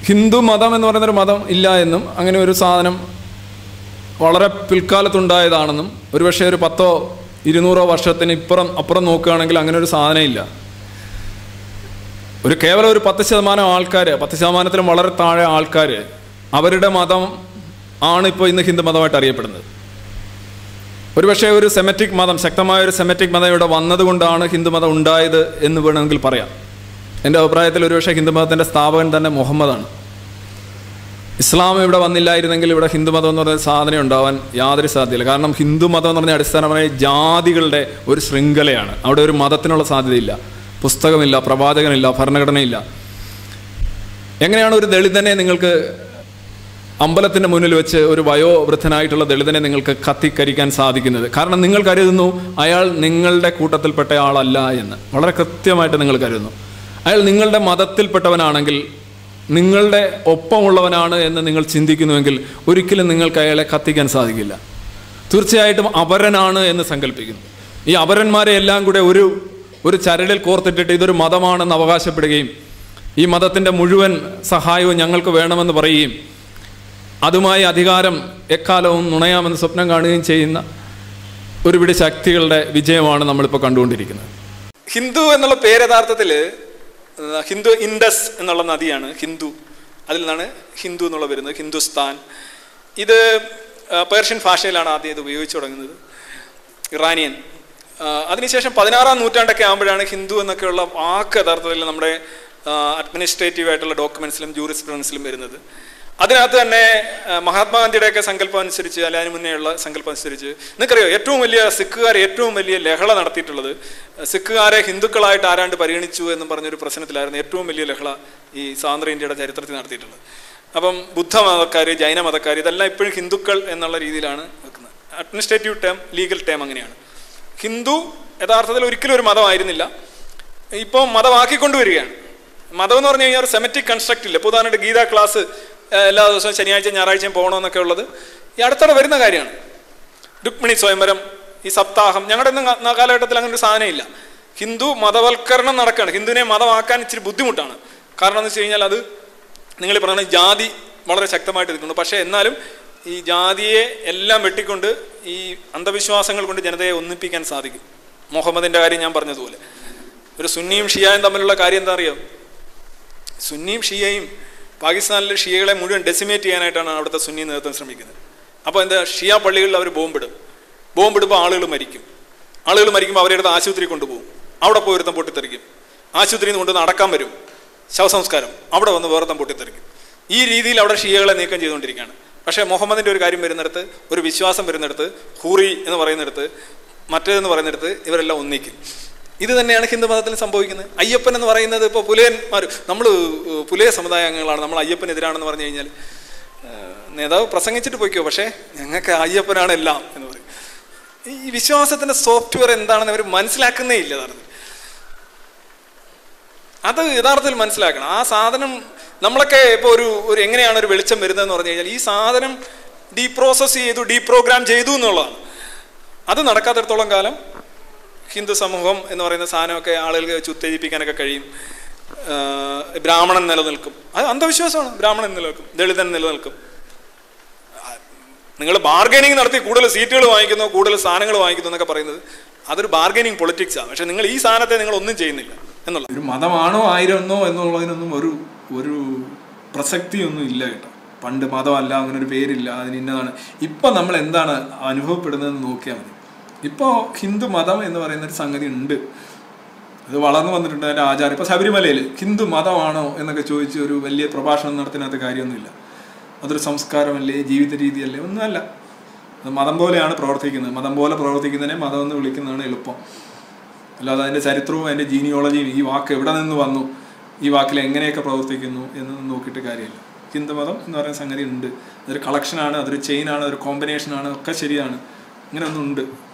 ഹിന്ദു മതം എന്ന് പറയുന്നൊരു മതം ഇല്ല എന്നും അങ്ങനെ ഒരു സാധനം വളരെ പിൽക്കാലത്തുണ്ടായതാണെന്നും ഒരുപക്ഷെ ഒരു പത്തോ ഇരുന്നൂറോ വർഷത്തിന് ഇപ്പുറം അപ്പുറം നോക്കുകയാണെങ്കിൽ അങ്ങനെ ഒരു സാധനം ഇല്ല ഒരു കേവലം ഒരു പത്ത് ശതമാനം ആൾക്കാർ പത്ത് ശതമാനത്തിലും വളരെ താഴെ ആൾക്കാർ അവരുടെ മതം ആണ് ഇപ്പോൾ ഇന്ന് ഹിന്ദു മതമായിട്ട് അറിയപ്പെടുന്നത് ഒരുപക്ഷെ ഒരു സെമറ്റിക് മതം ശക്തമായ ഒരു സെമറ്റിക് മതം ഇവിടെ വന്നതുകൊണ്ടാണ് ഹിന്ദു മതം ഉണ്ടായത് എന്ന് വേണമെങ്കിൽ പറയാം എൻ്റെ അഭിപ്രായത്തിൽ ഒരുപക്ഷെ ഹിന്ദു മതത്തിൻ്റെ സ്ഥാപകൻ തന്നെ മുഹമ്മദാണ് ഇസ്ലാം ഇവിടെ വന്നില്ലായിരുന്നെങ്കിൽ ഇവിടെ ഹിന്ദു മതം എന്ന് പറയുന്ന സാധനം ഉണ്ടാവാൻ യാതൊരു സാധ്യതയില്ല കാരണം ഹിന്ദു മതം എന്ന് പറഞ്ഞ അടിസ്ഥാനപരമായി ജാതികളുടെ ഒരു ശൃംഖലയാണ് അവിടെ ഒരു മതത്തിനുള്ള സാധ്യതയില്ല പുസ്തകമില്ല പ്രവാചകനില്ല ഭരണഘടനയില്ല എങ്ങനെയാണ് ഒരു ദളിതനെ നിങ്ങൾക്ക് അമ്പലത്തിൻ്റെ മുന്നിൽ വെച്ച് ഒരു വയോവൃദ്ധനായിട്ടുള്ള ദളിതനെ നിങ്ങൾക്ക് കത്തിക്കരിക്കാൻ സാധിക്കുന്നത് കാരണം നിങ്ങൾ കരുതുന്നു അയാൾ നിങ്ങളുടെ കൂട്ടത്തിൽപ്പെട്ട ആളല്ല എന്ന് വളരെ കൃത്യമായിട്ട് നിങ്ങൾ കരുതുന്നു അയാൾ നിങ്ങളുടെ മതത്തിൽപ്പെട്ടവനാണെങ്കിൽ നിങ്ങളുടെ ഒപ്പമുള്ളവനാണ് എന്ന് നിങ്ങൾ ചിന്തിക്കുന്നുവെങ്കിൽ ഒരിക്കലും നിങ്ങൾക്ക് അയാളെ കത്തിക്കാൻ സാധിക്കില്ല തീർച്ചയായിട്ടും അപരനാണ് എന്ന് സങ്കല്പിക്കുന്നു ഈ അപരന്മാരെ എല്ലാം കൂടെ ഒരു ഒരു ചരടിൽ കോർത്തിട്ടിട്ട് ഇതൊരു മതമാണെന്ന് അവകാശപ്പെടുകയും ഈ മതത്തിൻ്റെ മുഴുവൻ സഹായവും ഞങ്ങൾക്ക് വേണമെന്ന് പറയുകയും അതുമായി അധികാരം എക്കാലവും നുണയാമെന്ന് സ്വപ്നം കാണുകയും ചെയ്യുന്ന ഒരുപിടി ശക്തികളുടെ വിജയമാണ് നമ്മളിപ്പോൾ കണ്ടുകൊണ്ടിരിക്കുന്നത് ഹിന്ദു എന്നുള്ള പേര് യഥാർത്ഥത്തിൽ ഹിന്ദു ഇൻഡസ് എന്നുള്ള നദിയാണ് ഹിന്ദു അതിൽ നിന്നാണ് ഹിന്ദു എന്നുള്ള വരുന്നത് ഹിന്ദുസ്ഥാൻ ഇത് ആ, പേർഷ്യൻ ഭാഷയിലാണ് ആദ്യം ഇത് ഉപയോഗിച്ചു തുടങ്ങുന്നത് ഇറാനിയൻ ആ, അതിനുശേഷം പതിനാറാം നൂറ്റാണ്ടൊക്കെ ആകുമ്പോഴാണ് ഹിന്ദു എന്നൊക്കെയുള്ള വാക്ക് യഥാർത്ഥത്തിൽ നമ്മുടെ അഡ്മിനിസ്ട്രേറ്റീവ് ആയിട്ടുള്ള ഡോക്യുമെന്റ്സിലും ജൂറിസ്പ്രുഡൻസിലും വരുന്നത് അതിനകത്ത് തന്നെ ആ, മഹാത്മാഗാന്ധിയുടെയൊക്കെ സങ്കല്പം അനുസരിച്ച് അല്ല അതിന് മുന്നേയുള്ള സങ്കല്പം അനുസരിച്ച് നിങ്ങൾക്കറിയോ ഏറ്റവും വലിയ സിഖുകാർ ഏറ്റവും വലിയ ലഹള നടത്തിയിട്ടുള്ളത് സിഖുകാരെ ഹിന്ദുക്കളായിട്ട് ആരാണ്ട് പരിഗണിച്ചു എന്ന് പറഞ്ഞൊരു പ്രശ്നത്തിലായിരുന്നു ഏറ്റവും വലിയ ലഹള ഈ സ്വാതന്ത്ര്യ ഇന്ത്യയുടെ ചരിത്രത്തിൽ നടത്തിയിട്ടുള്ളത് അപ്പം ബുദ്ധ മതക്കാർ ജൈന മതക്കാർ ഇതെല്ലാം ഇപ്പോഴും ഹിന്ദുക്കൾ എന്നുള്ള രീതിയിലാണ് വെക്കുന്നത് അഡ്മിനിസ്ട്രേറ്റീവ് ടേം ലീഗൽ ടേം അങ്ങനെയാണ് ഹിന്ദു യഥാർത്ഥത്തിൽ ഒരിക്കലും ഒരു മതമായിരുന്നില്ല ഇപ്പോൾ മതമാക്കിക്കൊണ്ടുവരികയാണ് മതം എന്ന് പറഞ്ഞു കഴിഞ്ഞാൽ ഒരു സെമറ്റിക് കൺസ്ട്രക്റ്റ് ഇല്ല ഇപ്പോൾ ഉദാഹരണമായിട്ട് ഗീതാ ക്ലാസ് ഏഹ്, എല്ലാ ദിവസവും ശനിയാഴ്ച ഞായറാഴ്ചയും പോകണമെന്നൊക്കെ ഉള്ളത് ഈ അടുത്തിടെ വരുന്ന കാര്യമാണ് രുക്മിണി സ്വയംവരം ഈ സപ്താഹം ഞങ്ങളുടെ ഒന്നും കാ- കാലഘട്ടത്തിൽ അങ്ങനെ ഒരു സാധനം ഇല്ല ഹിന്ദു മതവൽക്കരണം നടക്കുകയാണ് ഹിന്ദുവിനെ മതമാക്കാൻ ഇച്ചിരി ബുദ്ധിമുട്ടാണ് കാരണം എന്ന് വെച്ച് കഴിഞ്ഞാൽ അത് നിങ്ങൾ ഈ പറയുന്ന ജാതി വളരെ ശക്തമായിട്ട് നിൽക്കുന്നു പക്ഷേ എന്നാലും ഈ ജാതിയെ എല്ലാം വെട്ടിക്കൊണ്ട് ഈ അന്ധവിശ്വാസങ്ങൾ കൊണ്ട് ജനതയെ ഒന്നിപ്പിക്കാൻ സാധിക്കും മുഹമ്മദിൻ്റെ കാര്യം ഞാൻ പറഞ്ഞതുപോലെ ഒരു സുന്നിയും ഷിയായും തമ്മിലുള്ള കാര്യം എന്താ അറിയാം സുന്നിയും ഷിയയും പാകിസ്ഥാനിലെ ഷിയകളെ മുഴുവൻ ഡെസിമേറ്റ് ചെയ്യാനായിട്ടാണ് അവിടുത്തെ സുന്നി നേതൃത്വം ശ്രമിക്കുന്നത് അപ്പോൾ എന്താ ഷിയ പള്ളികളിൽ അവർ ബോംബിടും ബോംബിടുമ്പോൾ ആളുകൾ മരിക്കും ആളുകൾ മരിക്കുമ്പോൾ അവരെ അടുത്ത് ആശുപത്രി കൊണ്ടുപോകും അവിടെ പോയി ഒരുത്തം പൊട്ടിത്തെറിക്കും ആശുപത്രിയിൽ നിന്ന് കൊണ്ടുവന്ന് അടക്കാൻ വരും ശവസംസ്കാരം അവിടെ വന്ന് വേറെത്തം പൊട്ടിത്തെറിക്കും ഈ രീതിയിൽ അവിടെ ഷിയകളെ നീക്കം ചെയ്തുകൊണ്ടിരിക്കുകയാണ് പക്ഷേ മുഹമ്മദിൻ്റെ ഒരു കാര്യം വരുന്നിടത്ത് ഒരു വിശ്വാസം വരുന്നിടത്ത് ഹൂറി എന്ന് പറയുന്നിടത്ത് മറ്റേതെന്ന് പറയുന്നിടത്ത് ഇവരെല്ലാം ഒന്നിക്കും ഇത് തന്നെയാണ് ഹിന്ദു മതത്തിൽ സംഭവിക്കുന്നത് അയ്യപ്പൻ എന്ന് പറയുന്നത് ഇപ്പോൾ പുലയന്മാർ നമ്മൾ പുലയ സമുദായ അംഗങ്ങളാണ് നമ്മൾ അയ്യപ്പനെതിരാണെന്ന് പറഞ്ഞു കഴിഞ്ഞാൽ ഏഹ്, നേതാവ് പ്രസംഗിച്ചിട്ട് പോയിക്കോ പക്ഷേ ഞങ്ങൾക്ക് അയ്യപ്പനാണ് എല്ലാം എന്ന് പറയും ഈ വിശ്വാസത്തിന്റെ സോഫ്റ്റ്വെയർ എന്താണെന്ന് അവർ മനസ്സിലാക്കുന്നേ ഇല്ല യഥാർത്ഥത്തിൽ അത് യഥാർത്ഥത്തിൽ മനസ്സിലാക്കണം ആ സാധനം നമ്മളൊക്കെ ഇപ്പോൾ ഒരു ഒരു എങ്ങനെയാണ് ഒരു വെളിച്ചം വരുന്നതെന്ന് പറഞ്ഞു കഴിഞ്ഞാൽ ഈ സാധനം ഡീപ്രോസസ് ചെയ്തു ഡീപ്രോഗ്രാം ചെയ്തു എന്നുള്ളതാണ് അത് നടക്കാത്തിടത്തോളം കാലം ഹിന്ദു സമൂഹം എന്ന് പറയുന്ന സാധനമൊക്കെ ആളുകൾക്ക് വെച്ച് ഉത്തേജിപ്പിക്കാനൊക്കെ കഴിയും ആഹ് ബ്രാഹ്മണൻ നിലനിൽക്കും അത് അന്ധവിശ്വാസമാണ് ബ്രാഹ്മണൻ നിലനിൽക്കും ദളിതൻ നിലനിൽക്കും നിങ്ങൾ ബാർഗൈനിങ് നടത്തി കൂടുതൽ സീറ്റുകൾ വാങ്ങിക്കുന്നു കൂടുതൽ സാധനങ്ങൾ വാങ്ങിക്കുന്നു എന്നൊക്കെ പറയുന്നത് അതൊരു ബാർഗൈനിങ് പൊളിറ്റിക്സാണ് പക്ഷെ നിങ്ങൾ ഈ സാധനത്തെ നിങ്ങൾ ഒന്നും ചെയ്യുന്നില്ല എന്നുള്ള ഒരു മതമാണോ ആയിരുന്നോ എന്നുള്ളതിനൊന്നും ഒരു ഒരു പ്രസക്തിയൊന്നും ഇല്ല കേട്ടോ പണ്ട് മതമല്ല അങ്ങനെ ഒരു പേരില്ല അതിന് ഇന്നതാണ് ഇപ്പം നമ്മൾ എന്താണ് അനുഭവപ്പെടുന്നതെന്ന് നോക്കിയാൽ മതി ഇപ്പോൾ ഹിന്ദു മതം എന്ന് പറയുന്ന ഒരു സംഗതി ഉണ്ട് അത് വളർന്നു വന്നിട്ടുണ്ട് അതിൻ്റെ ആചാരം ഇപ്പോൾ ശബരിമലയിൽ ഹിന്ദു മതമാണോ എന്നൊക്കെ ചോദിച്ച് ഒരു വലിയ പ്രഭാഷണം നടത്തുന്നതിനകത്ത് കാര്യമൊന്നുമില്ല അതൊരു സംസ്കാരമല്ലേ ജീവിത രീതിയല്ലേ ഒന്നുമല്ല അത് മതം പോലെയാണ് പ്രവർത്തിക്കുന്നത് മതം പോലെ പ്രവർത്തിക്കുന്നതിനെ മതം എന്ന് വിളിക്കുന്നതാണ് എളുപ്പം അല്ലാതെ അതിൻ്റെ ചരിത്രവും അതിൻ്റെ ജീനിയോളജിയും ഈ വാക്ക് എവിടെ നിന്ന് വന്നു ഈ വാക്കിൽ എങ്ങനെയൊക്കെ പ്രവർത്തിക്കുന്നു എന്നൊന്നും നോക്കിയിട്ട് കാര്യമില്ല ഹിന്ദുമതം എന്ന് പറയുന്ന സംഗതി ഉണ്ട് അതൊരു കളക്ഷനാണ് അതൊരു ചെയിനാണ് ഒരു കോമ്പിനേഷനാണ് ഒക്കെ ശരിയാണ് ഇങ്ങനെ ഒന്നും ഉണ്ട്